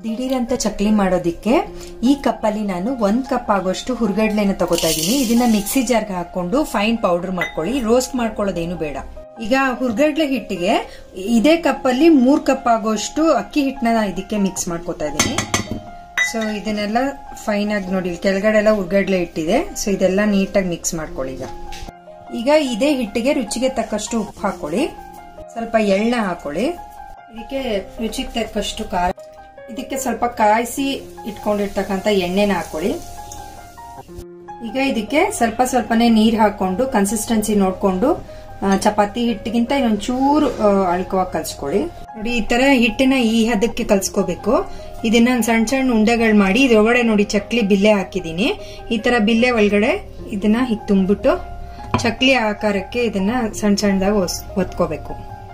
ದಿಢೀರಂತ ಚಕ್ಲಿ ಮಾಡೋದಿಕ್ಕೆ ಈ ಕಪ್ಪಲ್ಲಿ ನಾನು ಒಂದ್ ಕಪ್ ಆಗೋಷ್ಟು ಹುರ್ಗಡ್ಲೆನ ತಗೋತಾ ಇದೀನಿ ಇದನ್ನ ಮಿಕ್ಸಿ ಜಾರ್ಗೆ ಹಾಕೊಂಡು ಫೈನ್ ಪೌಡರ್ ಮಾಡ್ಕೊಳ್ಳಿ ರೋಸ್ಟ್ ಮಾಡ್ಕೊಳ್ಳೋದೇನು ಬೇಡ ಈಗ ಹುರ್ಗಡ್ಲೆ ಹಿಟ್ಟಿಗೆ ಇದೇ ಕಪ್ಪಲ್ಲಿ ಮೂರ್ ಕಪ್ ಆಗೋಷ್ಟು ಅಕ್ಕಿ ಹಿಟ್ಟನ್ನ ಇದಕ್ಕೆ ಮಿಕ್ಸ್ ಮಾಡ್ಕೋತಾ ಇದೀನಿ ಸೊ ಇದನ್ನೆಲ್ಲ ಫೈನ್ ಆಗಿ ನೋಡಿ ಇಲ್ಲಿ ಕೆಳಗಡೆ ಎಲ್ಲ ಹುರ್ಗಡ್ಲೆ ಇಟ್ಟಿದೆ ಸೊ ಇದೆಲ್ಲ ನೀಟಾಗಿ ಮಿಕ್ಸ್ ಮಾಡ್ಕೊಳ್ಳಿ ಈಗ ಈಗ ಇದೇ ಹಿಟ್ಟಿಗೆ ರುಚಿಗೆ ತಕ್ಕಷ್ಟು ಉಪ್ಪು ಹಾಕೊಳ್ಳಿ ಸ್ವಲ್ಪ ಎಳ್ಳ ಹಾಕೊಳ್ಳಿ ಇದಕ್ಕೆ ರುಚಿಗೆ ತಕ್ಕಷ್ಟು ಖಾರ ಇದಕ್ಕೆ ಸ್ವಲ್ಪ ಕಾಯಿಸಿ ಇಟ್ಕೊಂಡಿರ್ತಕ್ಕಂಥ ಎಣ್ಣೆನ ಹಾಕೊಳ್ಳಿ ಈಗ ಇದಕ್ಕೆ ಸ್ವಲ್ಪ ಸ್ವಲ್ಪನೇ ನೀರ್ ಹಾಕೊಂಡು ಕನ್ಸಿಸ್ಟೆನ್ಸಿ ನೋಡ್ಕೊಂಡು ಆ, ಚಪಾತಿ ಹಿಟ್ಟಿಗಿಂತ ಇನ್ನೊಂದ್ ಚೂರು ಅಳ್ಕವಾಗಿ ಕಲ್ಸ್ಕೊಳ್ಳಿ ನೋಡಿ ಈ ತರ ಹಿಟ್ಟಿನ ಈ ಹದಕ್ಕೆ ಕಲ್ಸ್ಕೋಬೇಕು ಇದನ್ನ ಒಂದ್ ಸಣ್ಣ ಸಣ್ಣ ಉಂಡೆಗಳು ಮಾಡಿ ಇದ್ರೊಳಗಡೆ ನೋಡಿ ಚಕ್ಲಿ ಬಿಲ್ಲೆ ಹಾಕಿದೀನಿ ಈ ತರ ಬಿಲ್ಲೆ ಒಳಗಡೆ ಇದನ್ನ ಹೀಗೆ ತುಂಬಿಟ್ಟು ಚಕ್ಲಿ ಆಕಾರಕ್ಕೆ ಇದನ್ನ ಸಣ್ಣ ಸಣ್ಣದಾಗಿ ಒತ್ಕೋಬೇಕು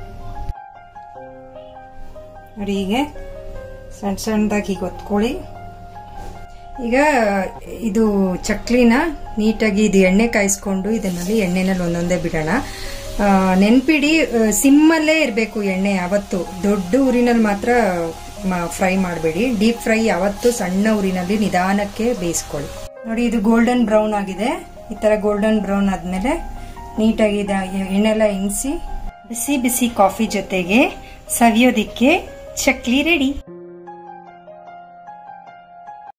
ನೋಡಿ ಹೀಗೆ ಸಣ್ಣ ಸಣ್ಣದಾಗಿ ಹೀಗೆ ಒತ್ಕೊಳ್ಳಿ ಈಗ ಇದು ಚಕ್ಲಿನ ನೀಟಾಗಿ ಇದು ಎಣ್ಣೆ ಕಾಯಿಸ್ಕೊಂಡು ಇದನ್ನಲ್ಲಿ ಎಣ್ಣೆನಲ್ಲಿ ಒಂದೊಂದೇ ಬಿಡೋಣ ಆ, ನೆನ್ಪಿಡಿ ಆ, ಸಿಮ್ಮಲ್ಲೇ ಇರಬೇಕು ಎಣ್ಣೆ ಯಾವತ್ತು ದೊಡ್ಡ ಊರಿನಲ್ಲಿ ಮಾತ್ರ ಫ್ರೈ ಮಾಡಬೇಡಿ ಡೀಪ್ ಫ್ರೈ ಯಾವತ್ತು ಸಣ್ಣ ಊರಿನಲ್ಲಿ ನಿಧಾನಕ್ಕೆ ಬೇಯಿಸ್ಕೊಳ್ಳಿ ನೋಡಿ ಇದು ಗೋಲ್ಡನ್ ಬ್ರೌನ್ ಆಗಿದೆ ಈ ತರ ಗೋಲ್ಡನ್ ಬ್ರೌನ್ ಆದ್ಮೇಲೆ ನೀಟಾಗಿ ಇದ ಎಣ್ಣೆಲ್ಲ ಹಿಂಗಿಸಿ ಬಿಸಿ ಬಿಸಿ ಕಾಫಿ ಜೊತೆಗೆ ಸವಿಯೋದಿಕ್ಕೆ ಚಕ್ಲಿ ರೆಡಿ